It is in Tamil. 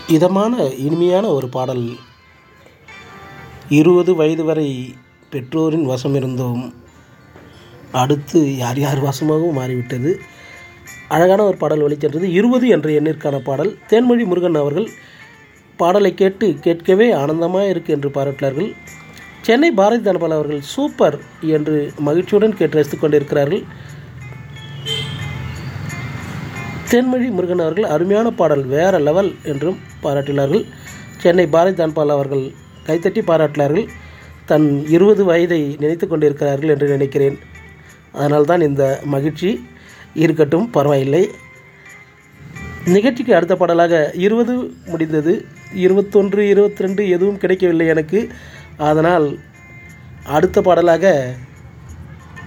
இதமான இனிமையான ஒரு பாடல் இருபது வயது வரை பெற்றோரின் வசம் இருந்தோம் அடுத்து யார் யார் வசமாகவும் மாறிவிட்டது அழகான ஒரு பாடல் ஒலிச்சென்றது இருபது என்ற எண்ணிற்கான பாடல் தேன்மொழி முருகன் அவர்கள் பாடலை கேட்டு கேட்கவே ஆனந்தமாக இருக்கு என்று பாராட்டினார்கள் சென்னை பாரதி தனபால் அவர்கள் சூப்பர் என்று மகிழ்ச்சியுடன் கேட்டு ரசித்துக் கொண்டிருக்கிறார்கள் தென்மொழி முருகன் அவர்கள் அருமையான பாடல் வேற லெவல் என்றும் பாராட்டினார்கள் சென்னை பாரதி தான்பால் அவர்கள் கைத்தட்டி பாராட்டினார்கள் தன் இருபது வயதை நினைத்து கொண்டிருக்கிறார்கள் என்று நினைக்கிறேன் அதனால்தான் இந்த மகிழ்ச்சி இருக்கட்டும் பரவாயில்லை நிகழ்ச்சிக்கு அடுத்த பாடலாக இருபது முடிந்தது இருபத்தொன்று இருபத்தி ரெண்டு எதுவும் கிடைக்கவில்லை எனக்கு அதனால் அடுத்த பாடலாக